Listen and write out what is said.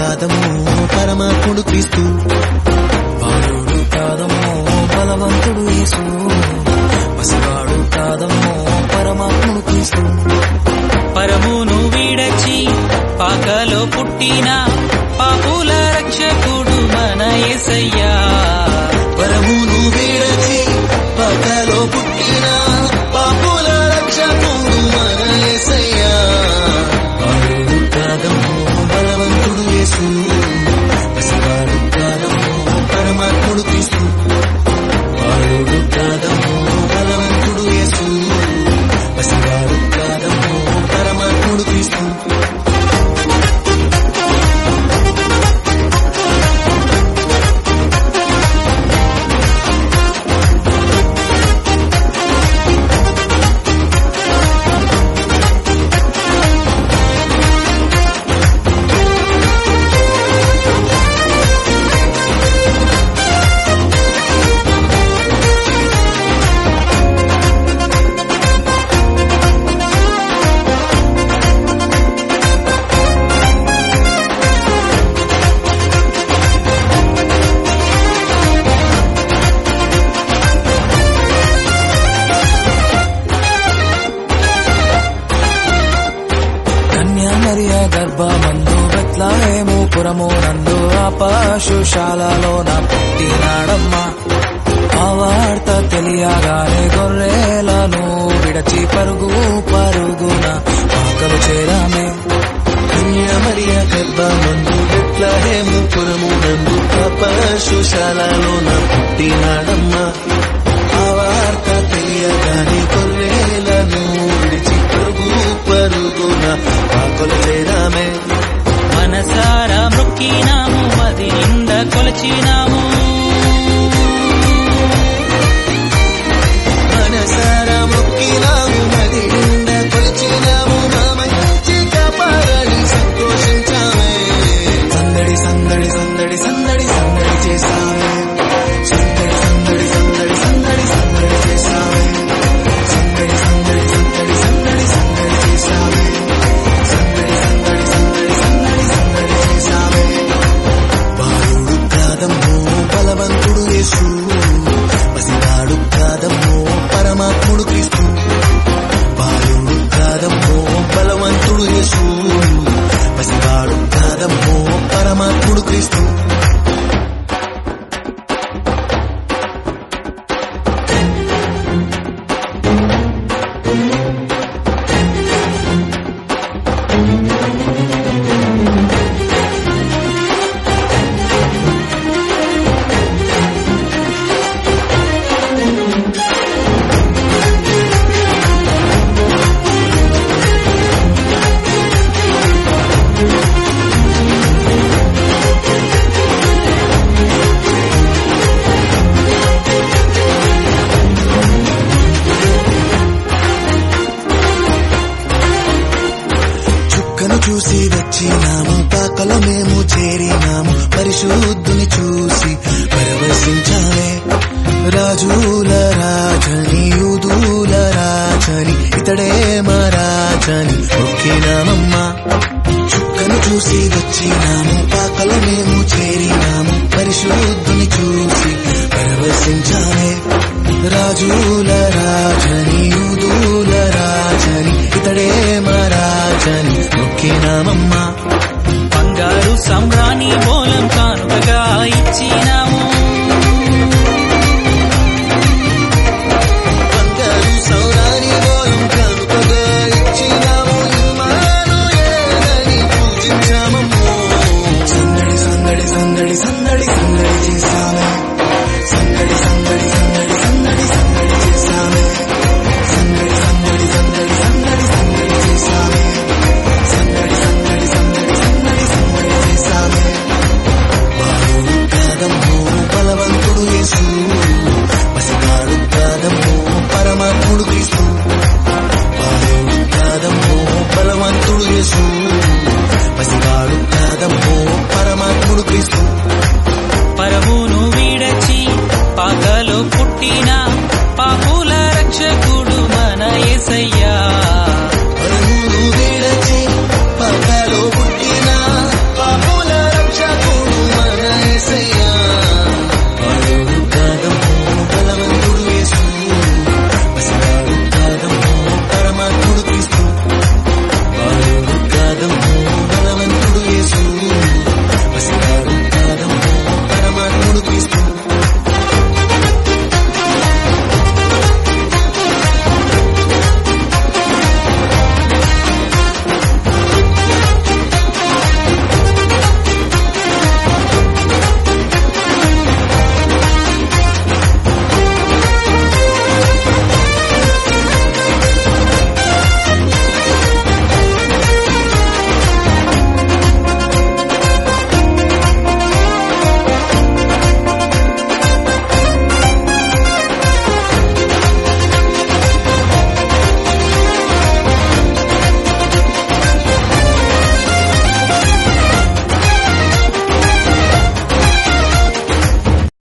కాదము పరమాత్ముడు క్రీస్తు బాలుడు కాదమ్మో బలవంతుడు యేసు పసివాడు కాదమ్మో పరమాత్ముడు క్రీస్తు పరమును వీడచి పాకలో పుట్టిన పాపుల రక్షకుడు మన యేసయ్యా పరమును వీడచి పగలో పుట్టిన పాపుల రక్షకుడు మన యేసయ్యా బాలుడు కాదమ్మో బలవంతుడు యేసు పసివాడు కాదము పరమాత్ముడు క్రీస్తు బాలుడు కాదమ్మో బలవంతుడు యేసు పసివాడు కాదము పరమాత్ముడు క్రీస్తు కన్యా మరియ గర్భమందు బెత్లహేము పురము నందు ఆపాశుశాలలో నా పుట్టినాడమ్మా ఆ వార్త తెలియగానే గొర్రెలను విడచి పరుగు పరుగున ఆకలు చేరామే కన్యామరియ గర్భమందు బెత్లహేము పురము నందు పశుశాలలో నా పుట్టినాడమ్మా ఆ వార్త తెలియగానే కొర్రేలను విడిచి పరుగు పరుగున ఆకులు చేరామే మనసారా మొక్కినాము అది నింద కొలచినాము మనసారా మొక్కినాము నది నిండా కొలిచినాము మా మంచి కాపాడని సంతోషించామే సందడి సందడి సందడి సందడి సందడి చేసామే సందడి సందడి సందడి సందడి సందడి చేసామే సందడి సందడి సందడి సందడి సందడి చేసామే సందడి సందడి సందడి సందడి సందడి చేసామే బాలుడు కాదమ్మో బలవంతుడు యేసు పసివాడు కాదమ్మో పరమాత్ముడు క్రీస్తు బాలుడు కాదమ్మో బలవంతుడు యేసు పసివాడు కాదమ్మో పరమాత్ముడు క్రీస్తు చుక్కను చూసి వచ్చినాము పాకలో మేము చేరినాము పరిశుద్ధుని చూసి పరవశించాలే రాజుల రాజని యూదుల రాజని ఇతడే మా రాజని ఒక్కినామమ్మా చుక్కను చూసి వచ్చినాము పాకలో మేము చేరినాము పరిశుద్ధుని చూసి పరవశించాలే రాజుల రాజని యూదుల రాజని ఇతడే మా రాజని ఒక్కినామమ్మా బంగారు సమ్రాణి మూలం కానుకగా ఇచ్చిన